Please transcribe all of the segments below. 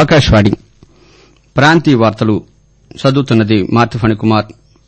ఆకాశవాణి ప్రాంతీయ వార్తలు చదువుతున్నది మార్తి ఫణికుమార్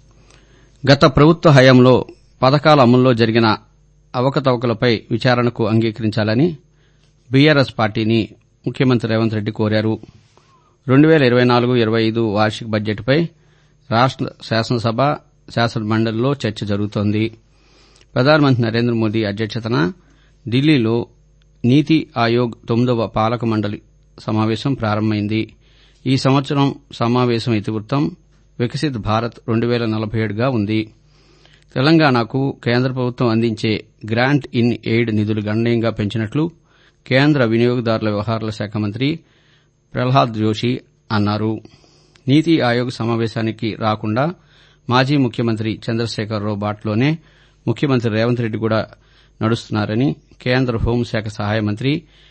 గత ప్రభుత్వ హయాంలో పథకాల అమల్లో జరిగిన అవకతవకలపై విచారణకు అంగీకరించాలని బీఆర్ఎస్ పార్టీని ముఖ్యమంత్రి రేవంత్ రెడ్డి కోరారు రెండు వేల ఇరవై నాలుగు ఇరవై ఐదు వార్షిక బడ్జెట్పై రాష్ట శాసనసభ శాసనమండలిలో చర్చ జరుగుతోంది ప్రధానమంత్రి నరేంద్ర మోదీ అధ్యక్షతన ఢిల్లీలో నీతి ఆయోగ్ తొమ్మిదవ పాలక మండలి సమావేశం ప్రారంభమైంది ఈ సంవత్సరం సమావేశం ఇతివృత్తం వికసిత్ భారత్ రెండు వేల నలభై ఏడుగా ఉంది తెలంగాణకు కేంద్ర ప్రభుత్వం అందించే గ్రాంట్ ఇన్ ఎయిడ్ నిధులు గణనీయంగా పెంచినట్లు కేంద్ర వినియోగదారుల వ్యవహారాల శాఖ మంత్రి ప్రహ్లాద్ జోషి అన్నారు నీతి ఆయోగ్ సమావేశానికి రాకుండా మాజీ ముఖ్యమంత్రి చంద్రశేఖరరావు బాటలోనే ముఖ్యమంత్రి రేవంత్ రెడ్డి కూడా నడుస్తున్నారని కేంద్ర హోంశాఖ సహాయ మంత్రి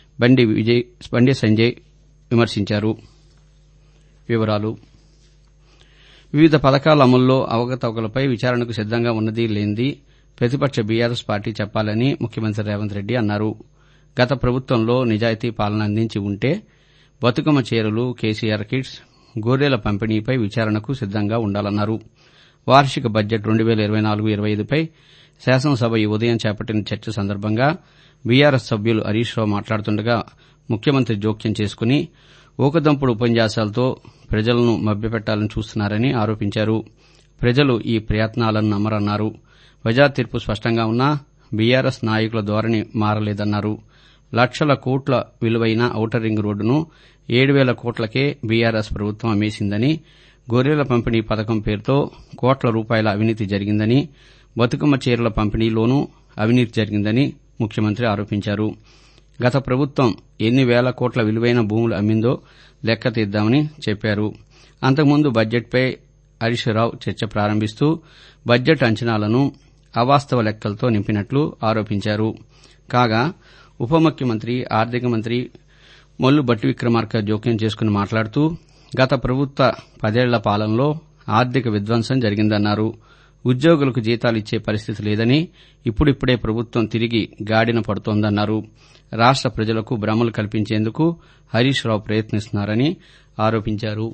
బండి సంజయ్ విమర్శించారు వివరాలు వివిధ పథకాల అమల్లో అవకతవకలపై విచారణకు సిద్దంగా ఉన్నదీ లేనిదీ ప్రతిపక్ష బీఆర్ఎస్ పార్టీ చెప్పాలని ముఖ్యమంత్రి రేవంత్ రెడ్డి అన్నారు గత ప్రభుత్వంలో నిజాయితీ పాలన అందించి ఉంటే బతుకమ్మ చీరలు కేసీఆర్ కిట్స్ గొర్రెల పంపిణీపై విచారణకు సిద్దంగా ఉండాలన్నారు వార్షిక బడ్జెట్ రెండు వేల ఇరవై నాలుగు ఇరవై ఐదుపై శాసనసభ ఈ ఉదయం చేపట్టిన చర్చ సందర్భంగా బీఆర్ఎస్ సభ్యులు హరీష్ రావు మాట్లాడుతుండగా ముఖ్యమంత్రి జోక్యం చేసుకుని ఊకదంపుడు ఉపన్యాసాలతో ప్రజలను మభ్యపెట్టాలని చూస్తున్నారని ఆరోపించారు ప్రజలు ఈ ప్రయత్నాలను నమ్మరన్నారు ప్రజా తీర్పు స్పష్టంగా ఉన్నా బీఆర్ఎస్ నాయకుల ధోరణి మారలేదన్నారు లక్షల కోట్ల విలువైన ఔటర్ రింగ్ రోడ్డును ఏడు వేల కోట్లకే బీఆర్ఎస్ ప్రభుత్వం అమ్మేసిందని గొర్రెల పంపిణీ పథకం పేరుతో కోట్ల రూపాయల అవినీతి జరిగిందని బతుకమ్మ చీరల పంపిణీలోనూ అవినీతి జరిగిందని ముఖ్యమంత్రి ఆరోపించారు గత ప్రభుత్వం ఎన్ని వేల కోట్ల విలువైన భూములు అమ్మిందో లెక్క తీద్దామని చెప్పారు అంతకుముందు బడ్జెట్పై హరీష్ రావు చర్చ ప్రారంభిస్తూ బడ్జెట్ అంచనాలను అవాస్తవ లెక్కలతో నింపినట్లు ఆరోపించారు కాగా ఉప ముఖ్యమంత్రి ఆర్థిక మంత్రి మొల్లు బట్టి విక్రమార్క జోక్యం చేసుకుని మాట్లాడుతూ గత ప్రభుత్వ పదేళ్ల పాలనలో ఆర్థిక విధ్వంసం జరిగిందన్నారు ఉద్యోగులకు జీతాలు ఇచ్చే పరిస్థితి లేదని ఇప్పుడిప్పుడే ప్రభుత్వం తిరిగి గాడిన పడుతోందన్నారు రాష్ట ప్రజలకు భ్రమలు కల్పించేందుకు హరీష్ రావు ప్రయత్నిస్తున్నారని ఆరోపించారు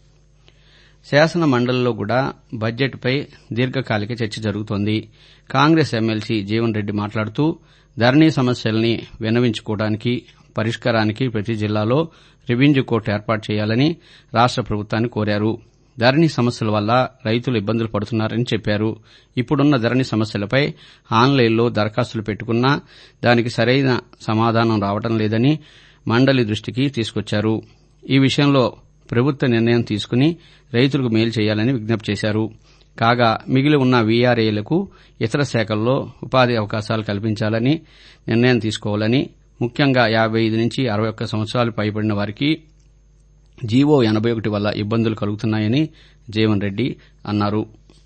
శాసన మండలిలో కూడా బడ్జెట్పై దీర్ఘకాలిక చర్చ జరుగుతోంది కాంగ్రెస్ ఎమ్మెల్సీ జీవన్ రెడ్డి మాట్లాడుతూ ధరణి సమస్యల్ని విన్నవించుకోవడానికి పరిష్కారానికి ప్రతి జిల్లాలో రెవెన్యూ కోర్టు ఏర్పాటు చేయాలని రాష్ట ప్రభుత్వాన్ని కోరారు ధరణి సమస్యల వల్ల రైతులు ఇబ్బందులు పడుతున్నారని చెప్పారు ఇప్పుడున్న ధరణి సమస్యలపై ఆన్లైన్లో దరఖాస్తులు పెట్టుకున్నా దానికి సరైన సమాధానం రావడం లేదని మండలి దృష్టికి తీసుకొచ్చారు ఈ విషయంలో ప్రభుత్వ నిర్ణయం తీసుకుని రైతులకు మేలు చేయాలని విజ్ఞప్తి చేశారు కాగా మిగిలి ఉన్న వీఆర్ఏలకు ఇతర శాఖల్లో ఉపాధి అవకాశాలు కల్పించాలని నిర్ణయం తీసుకోవాలని ముఖ్యంగా యాబై ఐదు నుంచి అరవై ఒక్క సంవత్సరాలు పైబడిన వారికి జీవో ఎనబై ఒకటి వల్ల ఇబ్బందులు కలుగుతున్నాయని జీవన్ రెడ్డి అన్నారు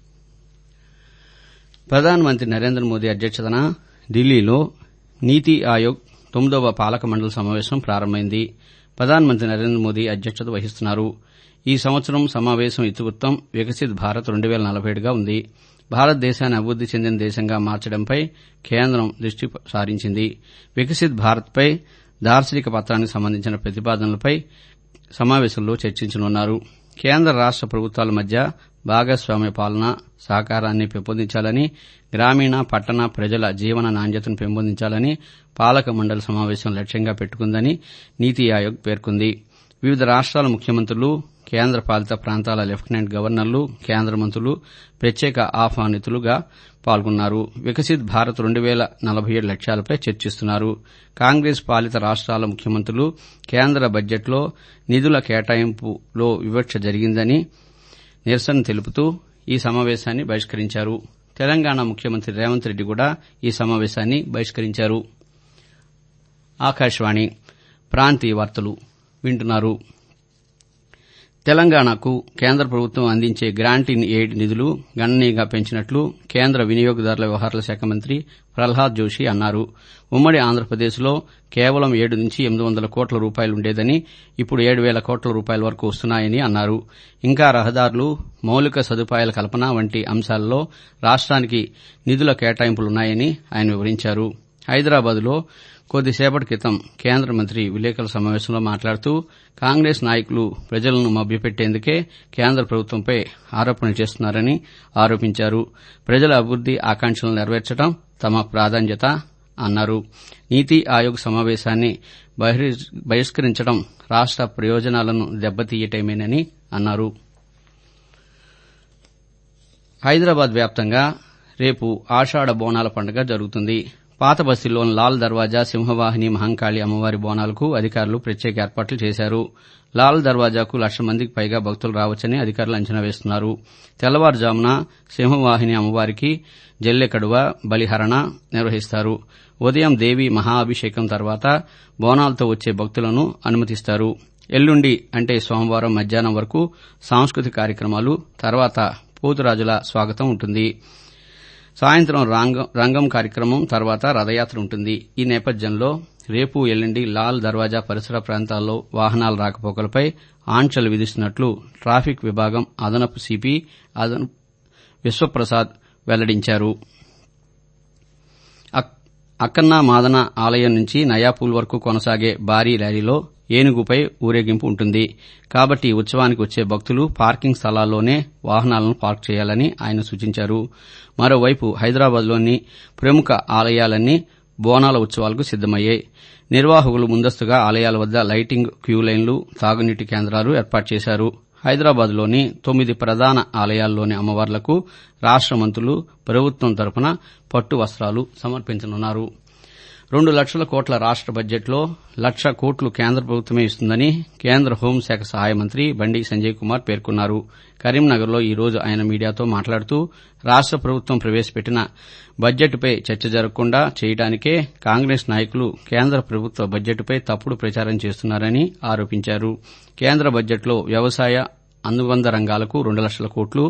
ప్రధానమంత్రి నరేంద్ర మోదీ అధ్యక్షతన ఢిల్లీలో నీతి ఆయోగ్ తొమ్మిదవ పాలక మండలి సమావేశం ప్రారంభమైంది ప్రధానమంత్రి నరేంద్ర మోదీ అధ్యక్షత వహిస్తున్నారు ఈ సంవత్సరం సమావేశం ఇతివృత్తం వికసిత్ భారత్ రెండు వేల నలభై ఏడుగా ఉంది భారతదేశాన్ని అభివృద్ది చెందిన దేశంగా మార్చడంపై కేంద్రం దృష్టి సారించింది వికసిత్ భారత్పై దార్శనిక పత్రానికి సంబంధించిన ప్రతిపాదనలపై సమావేశంలో చర్చించనున్నారు కేంద్ర రాష్ట ప్రభుత్వాల మధ్య భాగస్వామ్య పాలన సహకారాన్ని పెంపొందించాలని గ్రామీణ పట్టణ ప్రజల జీవన నాణ్యతను పెంపొందించాలని పాలక మండలి సమావేశం లక్ష్యంగా పెట్టుకుందని నీతి ఆయోగ్ పేర్కొంది వివిధ రాష్ట్రాల ముఖ్యమంత్రులు కేంద్ర పాలిత ప్రాంతాల లెఫ్టినెంట్ గవర్నర్లు కేంద్ర మంత్రులు ప్రత్యేక ఆహ్వానితులుగా పాల్గొన్నారు వికసిత్ భారత్ రెండు వేల నలభై ఏడు లక్ష్యాలపై చర్చిస్తున్నారు కాంగ్రెస్ పాలిత రాష్ట్రాల ముఖ్యమంత్రులు కేంద్ర బడ్జెట్లో నిధుల కేటాయింపులో వివక్ష జరిగిందని నిరసన తెలుపుతూ ఈ సమావేశాన్ని బహిష్కరించారు తెలంగాణ ముఖ్యమంత్రి రేవంత్ రెడ్డి కూడా ఈ సమావేశాన్ని బహిష్కరించారు ఆకాశవాణి ప్రాంతీయ వార్తలు వింటున్నారు తెలంగాణకు కేంద్ర ప్రభుత్వం అందించే గ్రాంట్ ఇన్ ఎయిడ్ నిధులు గణనీయంగా పెంచినట్లు కేంద్ర వినియోగదారుల వ్యవహారాల శాఖ మంత్రి ప్రహ్లాద్ జోషి అన్నారు ఉమ్మడి ఆంధ్రప్రదేశ్లో కేవలం ఏడు నుంచి ఎనిమిది వందల కోట్ల రూపాయలుండేదని ఇప్పుడు ఏడు వేల కోట్ల రూపాయల వరకు వస్తున్నాయని అన్నారు ఇంకా రహదారులు మౌలిక సదుపాయాల కల్పన వంటి అంశాల్లో రాష్ట్రానికి నిధుల కేటాయింపులున్నాయని ఆయన వివరించారు హైదరాబాద్లో కొద్దిసేపటి క్రితం కేంద్ర మంత్రి విలేకరుల సమావేశంలో మాట్లాడుతూ కాంగ్రెస్ నాయకులు ప్రజలను మభ్యపెట్టేందుకే కేంద్ర ప్రభుత్వంపై ఆరోపణలు చేస్తున్నారని ఆరోపించారు ప్రజల అభివృద్ది ఆకాంక్షలను నెరవేర్చడం తమ ప్రాధాన్యత అన్నారు నీతి ఆయోగ్ సమావేశాన్ని బహిష్కరించడం రాష్ట ప్రయోజనాలను దెబ్బతీయటమేనని అన్నారు హైదరాబాద్ వ్యాప్తంగా రేపు ఆషాఢ బోనాల పండుగ జరుగుతుంది పాత బస్తీలోని లాల్ దర్వాజా సింహవాహిని మహంకాళి అమ్మవారి బోనాలకు అధికారులు ప్రత్యేక ఏర్పాట్లు చేశారు లాల్ దర్వాజాకు లక్ష మందికి పైగా భక్తులు రావచ్చని అధికారులు అంచనా వేస్తున్నారు తెల్లవారుజామున సింహవాహిని అమ్మవారికి జల్లె కడువ బలిహరణ నిర్వహిస్తారు ఉదయం దేవి మహాఅభిషేకం తర్వాత బోనాలతో వచ్చే భక్తులను అనుమతిస్తారు ఎల్లుండి అంటే సోమవారం మధ్యాహ్నం వరకు సాంస్కృతిక కార్యక్రమాలు తర్వాత పోతురాజుల స్వాగతం ఉంటుంది సాయంత్రం రంగం కార్యక్రమం తర్వాత రథయాత్ర ఉంటుంది ఈ నేపథ్యంలో రేపు ఎల్లుండి లాల్ దర్వాజా పరిసర ప్రాంతాల్లో వాహనాల రాకపోకలపై ఆంక్షలు విధిస్తున్నట్లు ట్రాఫిక్ విభాగం అదనపు సిపి అదనపు విశ్వప్రసాద్ వెల్లడించారు అక్కన్న మాదన ఆలయం నుంచి నయాపూల్ వరకు కొనసాగే భారీ ర్యాలీలో ఏనుగుపై ఊరేగింపు ఉంటుంది కాబట్టి ఈ ఉత్సవానికి వచ్చే భక్తులు పార్కింగ్ స్థలాల్లోనే వాహనాలను పార్క్ చేయాలని ఆయన సూచించారు మరోవైపు హైదరాబాద్లోని ప్రముఖ ఆలయాలన్నీ బోనాల ఉత్సవాలకు సిద్దమయ్యాయి నిర్వాహకులు ముందస్తుగా ఆలయాల వద్ద లైటింగ్ క్యూలైన్లు తాగునీటి కేంద్రాలు ఏర్పాటు చేశారు హైదరాబాద్లోని తొమ్మిది ప్రధాన ఆలయాల్లోని అమ్మవార్లకు రాష్ట మంత్రులు ప్రభుత్వం తరపున పట్టు వస్త్రాలు సమర్పించనున్నారు రెండు లక్షల కోట్ల రాష్ట బడ్జెట్లో లక్ష కోట్లు కేంద్ర ప్రభుత్వమే ఇస్తుందని కేంద్ర హోంశాఖ సహాయ మంత్రి బండి సంజయ్ కుమార్ పేర్కొన్నారు కరీంనగర్లో ఈ రోజు ఆయన మీడియాతో మాట్లాడుతూ రాష్ట ప్రభుత్వం ప్రవేశపెట్టిన బడ్జెట్పై చర్చ జరగకుండా చేయడానికే కాంగ్రెస్ నాయకులు కేంద్ర ప్రభుత్వ బడ్జెట్పై తప్పుడు ప్రచారం చేస్తున్నారని ఆరోపించారు కేంద్ర బడ్జెట్లో వ్యవసాయ అనుబంధ రంగాలకు రెండు లక్షల కోట్లు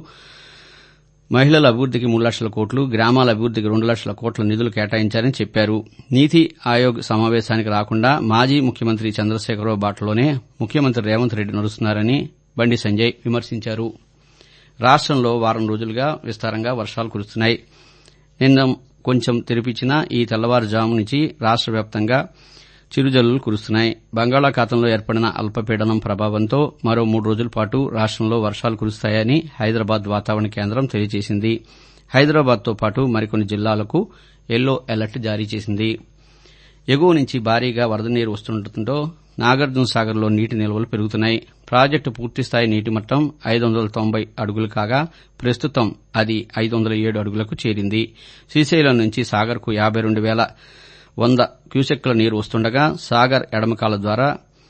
మహిళల అభివృద్దికి మూడు లక్షల కోట్లు గ్రామాల అభివృద్దికి రెండు లక్షల కోట్ల నిధులు కేటాయించారని చెప్పారు నీతి ఆయోగ్ సమావేశానికి రాకుండా మాజీ ముఖ్యమంత్రి చంద్రశేఖరరావు బాటలోనే ముఖ్యమంత్రి రేవంత్ రెడ్డి నడుస్తున్నారని బండి సంజయ్ విమర్శించారు రాష్టంలో వారం రోజులుగా విస్తారంగా వర్షాలు కురుస్తున్నాయి నిన్న కొంచెం తెరిపించినా ఈ తెల్లవారుజాము నుంచి రాష్ట వ్యాప్తంగా చిరుజల్లులు కురుస్తున్నాయి బంగాళాఖాతంలో ఏర్పడిన అల్పపీడనం ప్రభావంతో మరో మూడు రోజుల పాటు రాష్టంలో వర్షాలు కురుస్తాయని హైదరాబాద్ వాతావరణ కేంద్రం తెలియజేసింది హైదరాబాద్తో పాటు మరికొన్ని జిల్లాలకు ఎల్లో అలర్ట్ జారీ చేసింది ఎగువ నుంచి భారీగా వరద నీరు వస్తుండటంతో నాగార్జున సాగర్లో నీటి నిల్వలు పెరుగుతున్నాయి ప్రాజెక్టు పూర్తిస్థాయి నీటి మట్టం ఐదు వందల తొంభై అడుగులు కాగా ప్రస్తుతం అది ఐదు వందల ఏడు అడుగులకు చేరింది శ్రీశైలం నుంచి సాగర్కు యాబై రెండు వేల వంద క్యూసెక్కుల నీరు వస్తుండగా సాగర్ ఎడమకాల ద్వారా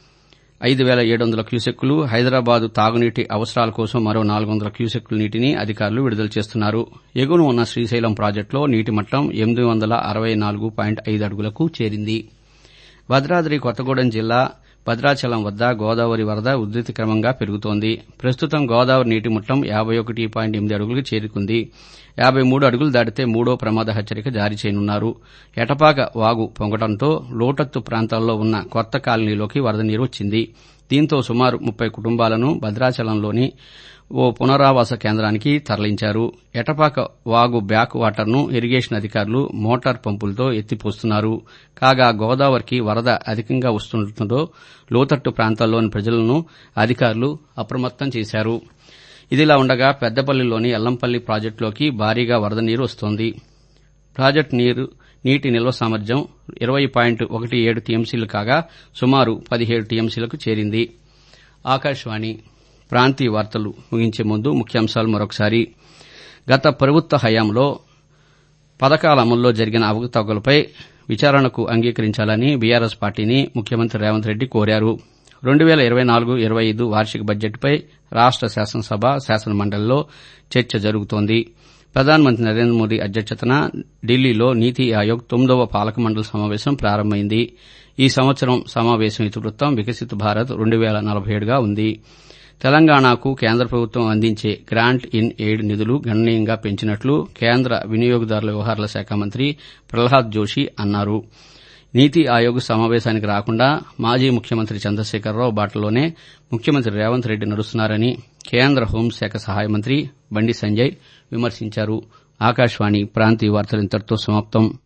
ఐదు వేల ఏడు వందల క్యూసెక్కులు హైదరాబాద్ తాగునీటి అవసరాల కోసం మరో నాలుగు వందల క్యూసెక్కుల నీటిని అధికారులు విడుదల చేస్తున్నారు ఎగువన ఉన్న శ్రీశైలం ప్రాజెక్టులో నీటి మట్టం ఎనిమిది వందల అరవై నాలుగు పాయింట్ ఐదు అడుగులకు చేరింది భద్రాద్రి కొత్తగూడెం జిల్లా భద్రాచలం వద్ద గోదావరి వరద ఉధృతి క్రమంగా పెరుగుతోంది ప్రస్తుతం గోదావరి నీటి మట్టం యాబై ఒకటి పాయింట్ ఎనిమిది అడుగులకు చేరుకుంది యాబై మూడు అడుగులు దాటితే మూడో ప్రమాద హెచ్చరిక జారీ చేయనున్నారు ఎటపాక వాగు పొంగడంతో లోటత్తు ప్రాంతాల్లో ఉన్న కొత్త కాలనీలోకి వరద నీరు వచ్చింది దీంతో సుమారు ముప్పై కుటుంబాలను భద్రాచలంలోని ఓ పునరావాస కేంద్రానికి తరలించారు ఎటపాక వాగు బ్యాక్ వాటర్ను ఇరిగేషన్ అధికారులు మోటార్ పంపులతో ఎత్తిపోస్తున్నారు కాగా గోదావరికి వరద అధికంగా వస్తుండటంతో లోతట్టు ప్రాంతాల్లోని ప్రజలను అధికారులు అప్రమత్తం చేశారు ఇదిలా ఉండగా పెద్దపల్లిలోని ఎల్లంపల్లి ప్రాజెక్టులోకి భారీగా వరద నీరు వస్తోంది ప్రాజెక్టు నీరు నీటి నిల్వ సామర్థ్యం ఇరవై పాయింట్ ఒకటి ఏడు టీఎంసీలు కాగా సుమారు పదిహేడు టీఎంసీలకు చేరింది ఆకాశవాణి ప్రాంతీయ వార్తలు ముగించే ముందు ముఖ్యాంశాలు మరొకసారి గత ప్రభుత్వ హయాంలో పథకాల అమల్లో జరిగిన అవకతవకలపై విచారణకు అంగీకరించాలని బీఆర్ఎస్ పార్టీని ముఖ్యమంత్రి రేవంత్ రెడ్డి కోరారు రెండు వేల ఇరవై నాలుగు ఇరవై ఐదు వార్షిక బడ్జెట్పై రాష్ట శాసనసభ శాసనమండలిలో చర్చ జరుగుతోంది ప్రధానమంత్రి నరేంద్ర మోదీ అధ్యక్షతన ఢిల్లీలో నీతి ఆయోగ్ తొమ్మిదవ పాలక మండలి సమావేశం ప్రారంభమైంది ఈ సంవత్సరం సమావేశం ఇతివృత్తం వికసిత్ భారత్ రెండు వేల నలభై ఏడుగా ఉంది తెలంగాణకు కేంద్ర ప్రభుత్వం అందించే గ్రాంట్ ఇన్ ఎయిడ్ నిధులు గణనీయంగా పెంచినట్లు కేంద్ర వినియోగదారుల వ్యవహారాల శాఖ మంత్రి ప్రహ్లాద్ జోషి అన్నారు నీతి ఆయోగ్ సమావేశానికి రాకుండా మాజీ ముఖ్యమంత్రి చంద్రశేఖరరావు బాటలోనే ముఖ్యమంత్రి రేవంత్ రెడ్డి నడుస్తున్నారని కేంద్ర హోంశాఖ సహాయ మంత్రి బండి సంజయ్ విమర్శించారు ఆకాశవాణి ప్రాంతీయ వార్తలు ఇంతటితో సమాప్తం